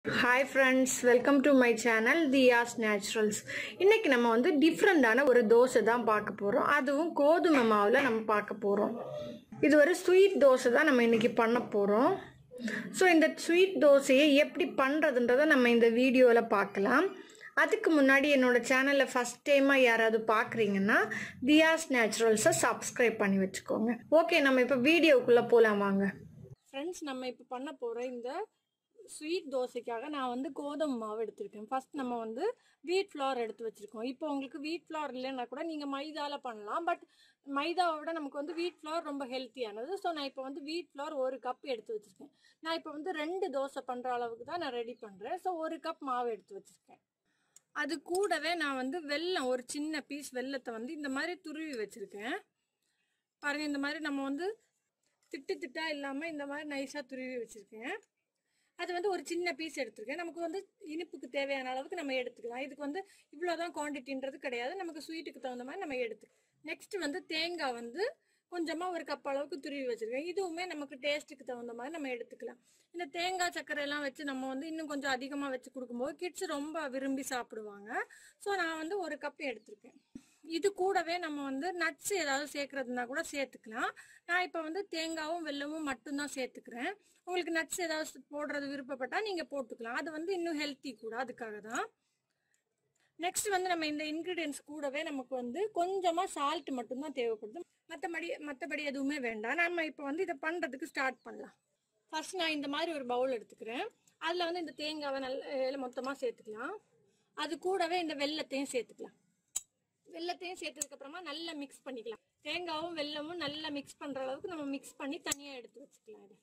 hi friends welcome to my channel Thiyas Naturals இன்னைக்கு நம்ம வந்து டிஃப்ரெண்டான ஒரு தோசை தான் பார்க்க போகிறோம் அதுவும் கோதுமை மாவில் நம்ம பார்க்க போகிறோம் இது ஒரு ஸ்வீட் தோசை தான் நம்ம இன்னைக்கு பண்ண போகிறோம் ஸோ இந்த ஸ்வீட் தோசையை எப்படி பண்ணுறதுன்றதை நம்ம இந்த வீடியோவில் பார்க்கலாம் அதுக்கு முன்னாடி என்னோட சேனலை ஃபஸ்ட் டைமாக யாராவது பார்க்குறீங்கன்னா தியாஸ் நேச்சுரல்ஸை சப்ஸ்கிரைப் பண்ணி வச்சுக்கோங்க ஓகே நம்ம இப்போ வீடியோக்குள்ளே போகலாம் வாங்க ஃப்ரெண்ட்ஸ் நம்ம இப்போ பண்ண போகிற இந்த ஸ்வீட் தோசைக்காக நான் வந்து கோதுமை மாவு எடுத்திருக்கேன் ஃபர்ஸ்ட் நம்ம வந்து வீட் ஃப்ளார் எடுத்து வச்சுருக்கோம் இப்போ உங்களுக்கு வீட் ஃப்ளார் இல்லைன்னா கூட நீங்கள் மைதாவில் பண்ணலாம் பட் மைதாவை விட நமக்கு வந்து வீட் ஃப்ளார் ரொம்ப ஹெல்த்தியானது ஸோ நான் இப்போ வந்து வீட் ஃப்ளார் ஒரு கப் எடுத்து வச்சுருக்கேன் நான் இப்போ வந்து ரெண்டு தோசை பண்ணுற அளவுக்கு தான் நான் ரெடி பண்ணுறேன் ஸோ ஒரு கப் மாவு எடுத்து வச்சுருக்கேன் அது கூடவே நான் வந்து வெல்லம் ஒரு சின்ன பீஸ் வெல்லத்தை வந்து இந்த மாதிரி துருவி வச்சுருக்கேன் பாருங்கள் இந்த மாதிரி நம்ம வந்து திட்டு திட்டா இல்லாமல் இந்த மாதிரி நைஸாக துருவி வச்சுருக்கேன் அது வந்து ஒரு சின்ன பீஸ் எடுத்திருக்கேன் நமக்கு வந்து இனிப்புக்கு தேவையான அளவுக்கு நம்ம எடுத்துக்கலாம் இதுக்கு வந்து இவ்வளோதான் குவான்டிட்டின்றது கிடையாது நமக்கு ஸ்வீட்டுக்கு தகுந்த மாதிரி நம்ம எடுத்து நெக்ஸ்ட் வந்து தேங்காய் வந்து கொஞ்சமாக ஒரு கப் அளவுக்கு துருவி வச்சுருக்கேன் இதுவுமே நமக்கு டேஸ்ட்டுக்கு தகுந்த மாதிரி நம்ம எடுத்துக்கலாம் இந்த தேங்காய் சர்க்கரை எல்லாம் வச்சு நம்ம வந்து இன்னும் கொஞ்சம் அதிகமாக வச்சு கொடுக்கும்போது கிட்ஸ் ரொம்ப விரும்பி சாப்பிடுவாங்க ஸோ நான் வந்து ஒரு கப் எடுத்திருக்கேன் இது கூடவே நம்ம வந்து நட்ஸ் ஏதாவது சேர்க்கறதுனா கூட சேர்த்துக்கலாம் நான் இப்போ வந்து தேங்காவும் வெல்லமும் மட்டும்தான் சேர்த்துக்கிறேன் உங்களுக்கு நட்ஸ் ஏதாவது போடுறது விருப்பப்பட்டா நீங்கள் போட்டுக்கலாம் அது வந்து இன்னும் ஹெல்த்தி கூட அதுக்காக தான் நெக்ஸ்ட் வந்து நம்ம இந்த இன்க்ரீடியன்ஸ் கூடவே நமக்கு வந்து கொஞ்சமாக சால்ட் மட்டும்தான் தேவைப்படுது மற்றபடி மற்றபடி எதுவுமே வேண்டாம் நம்ம இப்போ வந்து இதை பண்ணுறதுக்கு ஸ்டார்ட் பண்ணலாம் ஃபர்ஸ்ட் நான் இந்த மாதிரி ஒரு பவுல் எடுத்துக்கிறேன் அதில் வந்து இந்த தேங்காவை நல்ல மொத்தமாக சேர்த்துக்கலாம் அது கூடவே இந்த வெல்லத்தையும் சேர்த்துக்கலாம் வெள்ளத்தையும் சேர்த்ததுக்கு அப்புறமா நல்லா மிக்ஸ் பண்ணிக்கலாம் தேங்காவும் வெல்லமும் நல்லா மிக்ஸ் பண்ற அளவுக்கு நம்ம மிக்ஸ் பண்ணி தனியா எடுத்து வச்சுக்கலாம் இது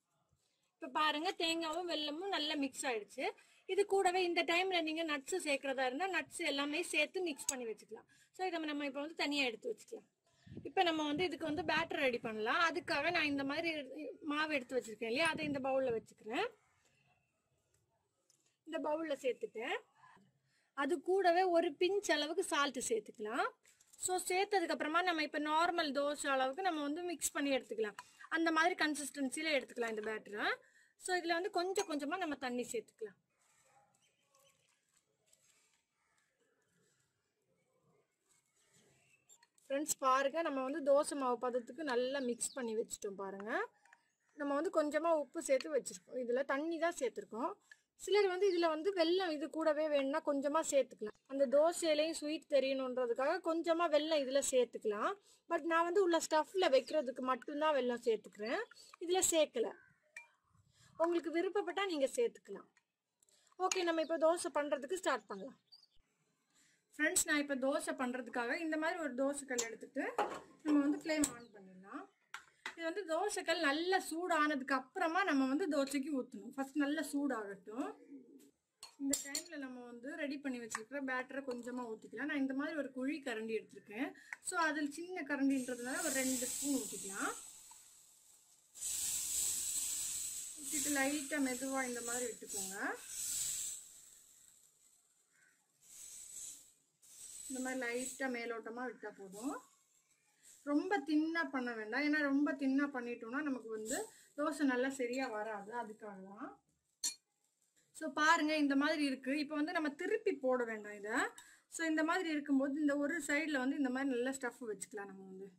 இப்ப பாருங்க தேங்காவும் வெல்லமும் நல்லா மிக்ஸ் ஆயிடுச்சு இது கூடவே இந்த டைம்ல நீங்க நட்ஸ் சேர்க்கறதா இருந்தா நட்ஸ் எல்லாமே சேர்த்து மிக்ஸ் பண்ணி வச்சுக்கலாம் ஸோ இதை நம்ம இப்போ வந்து தனியா எடுத்து வச்சுக்கலாம் இப்போ நம்ம வந்து இதுக்கு வந்து பேட்டர் ரெடி பண்ணலாம் அதுக்காக நான் இந்த மாதிரி மாவு எடுத்து வச்சிருக்கேன் இல்லையா அதை இந்த பவுல்ல வச்சுக்கிறேன் இந்த பவுல்ல சேர்த்துட்டேன் அது கூடவே ஒரு பிஞ்ச் அளவுக்கு சால்ட்டு சேர்த்துக்கலாம் ஸோ சேர்த்ததுக்கு அப்புறமா நம்ம இப்போ நார்மல் தோசை அளவுக்கு நம்ம வந்து மிக்ஸ் பண்ணி எடுத்துக்கலாம் அந்த மாதிரி கன்சிஸ்டன்சியில் எடுத்துக்கலாம் இந்த பேட்டரை ஸோ இதில் வந்து கொஞ்சம் கொஞ்சமாக நம்ம தண்ணி சேர்த்துக்கலாம் ஃப்ரெண்ட்ஸ் பாருங்கள் நம்ம வந்து தோசை மாவு பதத்துக்கு நல்லா மிக்ஸ் பண்ணி வச்சுட்டோம் பாருங்கள் நம்ம வந்து கொஞ்சமாக உப்பு சேர்த்து வச்சுருக்கோம் இதில் தண்ணி தான் சேர்த்துருக்கோம் சிலர் வந்து இதில் வந்து வெல்லம் இது கூடவே வேணும்னா கொஞ்சமாக சேர்த்துக்கலாம் அந்த தோசையிலையும் ஸ்வீட் தெரியணுன்றதுக்காக கொஞ்சமாக வெல்லம் இதில் சேர்த்துக்கலாம் பட் நான் வந்து உள்ள ஸ்டஃப்பில் வைக்கிறதுக்கு மட்டும்தான் வெல்லம் சேர்த்துக்கிறேன் இதில் சேர்க்கலை உங்களுக்கு விருப்பப்பட்டால் நீங்கள் சேர்த்துக்கலாம் ஓகே நம்ம இப்போ தோசை பண்ணுறதுக்கு ஸ்டார்ட் பண்ணலாம் ஃப்ரெண்ட்ஸ் நான் இப்போ தோசை பண்ணுறதுக்காக இந்த மாதிரி ஒரு தோசைக்கல் எடுத்துகிட்டு நம்ம வந்து ஃப்ளேம் ஆன் பண்ணிடலாம் இது வந்து தோசைக்கல் நல்லா சூடானதுக்கு அப்புறமா நம்ம வந்து தோசைக்கு ஊற்றணும் ஃபர்ஸ்ட் நல்லா சூடாகட்டும் இந்த டைமில் நம்ம வந்து ரெடி பண்ணி வச்சுருக்கிற பேட்டரை கொஞ்சமாக ஊற்றிக்கலாம் நான் இந்த மாதிரி ஒரு குழி கரண்டி எடுத்திருக்கேன் ஸோ அதில் சின்ன கரண்டின்றதுனால ஒரு ரெண்டு ஸ்பூன் ஊற்றிக்கலாம் ஊற்றிட்டு லைட்டாக மெதுவாக இந்த மாதிரி விட்டுக்கோங்க இந்த மாதிரி லைட்டாக மேலோட்டமாக விட்டால் போதும் ரொம்ப தின்னாக பண்ண வேண்டாம் ஏன்னா ரொம்ப தின்னாக பண்ணிட்டோம்னா நமக்கு வந்து தோசை நல்லா சரியாக வராது அதுக்காக தான் ஸோ பாருங்கள் இந்த மாதிரி இருக்குது இப்போ வந்து நம்ம திருப்பி போட வேண்டாம் இதை ஸோ இந்த மாதிரி இருக்கும்போது இந்த ஒரு சைடில் வந்து இந்த மாதிரி நல்லா ஸ்டஃப் வச்சுக்கலாம் நம்ம வந்து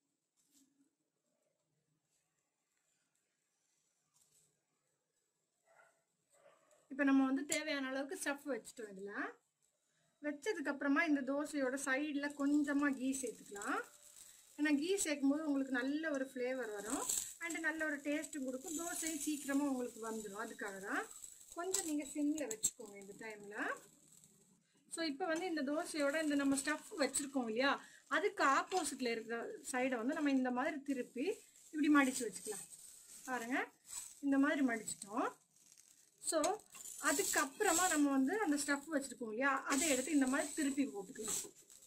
இப்போ நம்ம வந்து தேவையான அளவுக்கு ஸ்டஃப் வச்சுட்டோம் இதில் வச்சதுக்கப்புறமா இந்த தோசையோட சைடில் கொஞ்சமாக கீ சேர்த்துக்கலாம் ஏன்னா கீ சேர்க்கும்போது உங்களுக்கு நல்ல ஒரு ஃப்ளேவர் வரும் அண்டு நல்ல ஒரு டேஸ்ட்டும் கொடுக்கும் தோசையும் சீக்கிரமாக உங்களுக்கு வந்துடும் அதுக்காக தான் கொஞ்சம் நீங்கள் சிம்மில் வச்சுக்கோங்க இந்த டைமில் ஸோ இப்போ வந்து இந்த தோசையோட இந்த நம்ம ஸ்டஃப் வச்சுருக்கோம் இல்லையா அதுக்கு ஆப்போசிட்டில் இருக்கிற சைடை வந்து நம்ம இந்த மாதிரி திருப்பி இப்படி மடித்து வச்சுக்கலாம் பாருங்கள் இந்த மாதிரி மடிச்சிட்டோம் ஸோ அதுக்கப்புறமா நம்ம வந்து அந்த ஸ்டஃப் வச்சுருக்கோம் இல்லையா அதை எடுத்து இந்த மாதிரி திருப்பி போட்டுக்கலாம்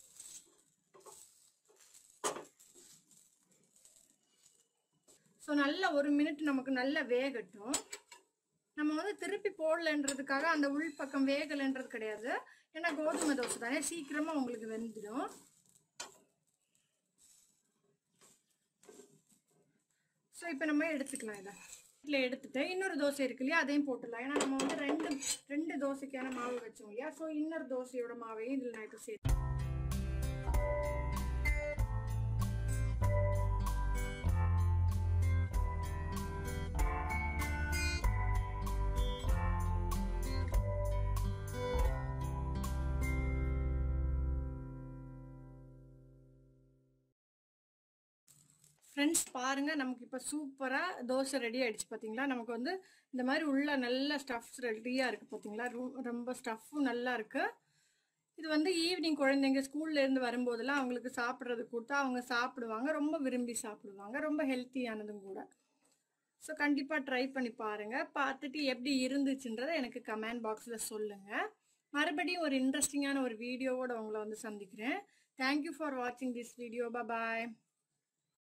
ஸோ நல்ல ஒரு மினிட் நமக்கு நல்லா வேகட்டும் நம்ம வந்து திருப்பி போடலன்றதுக்காக அந்த உள் பக்கம் வேகலைன்றது கிடையாது ஏன்னா கோதுமை தோசை தானே சீக்கிரமாக உங்களுக்கு வெந்துடும் ஸோ இப்போ நம்ம எடுத்துக்கலாம் இதை இதில் எடுத்துட்டு இன்னொரு தோசை இருக்கு இல்லையா அதையும் போட்டுடலாம் ஏன்னா நம்ம வந்து ரெண்டு ரெண்டு தோசைக்கான மாவு வச்சோம் இல்லையா ஸோ இன்னொரு தோசையோட மாவையும் இதில் நான் இப்போ சேர்த்து ஃப்ரெண்ட்ஸ் பாருங்கள் நமக்கு இப்போ சூப்பராக தோசை ரெடி ஆகிடுச்சு பார்த்தீங்களா நமக்கு வந்து இந்த மாதிரி உள்ள நல்ல ஸ்டஃப்ஸ் ரெடியாக இருக்குது பார்த்தீங்களா ரொம்ப ஸ்டஃப்பும் நல்லா இருக்குது இது வந்து ஈவினிங் குழந்தைங்க ஸ்கூல்லேருந்து வரும்போதெல்லாம் அவங்களுக்கு சாப்பிட்றது கொடுத்தா அவங்க சாப்பிடுவாங்க ரொம்ப விரும்பி சாப்பிடுவாங்க ரொம்ப ஹெல்த்தியானதும் கூட ஸோ கண்டிப்பாக ட்ரை பண்ணி பாருங்கள் பார்த்துட்டு எப்படி இருந்துச்சுன்றதை எனக்கு கமெண்ட் பாக்ஸில் சொல்லுங்கள் மறுபடியும் ஒரு இன்ட்ரெஸ்டிங்கான ஒரு வீடியோவோட உங்களை வந்து சந்திக்கிறேன் தேங்க்யூ ஃபார் வாட்சிங் திஸ் வீடியோ பாய்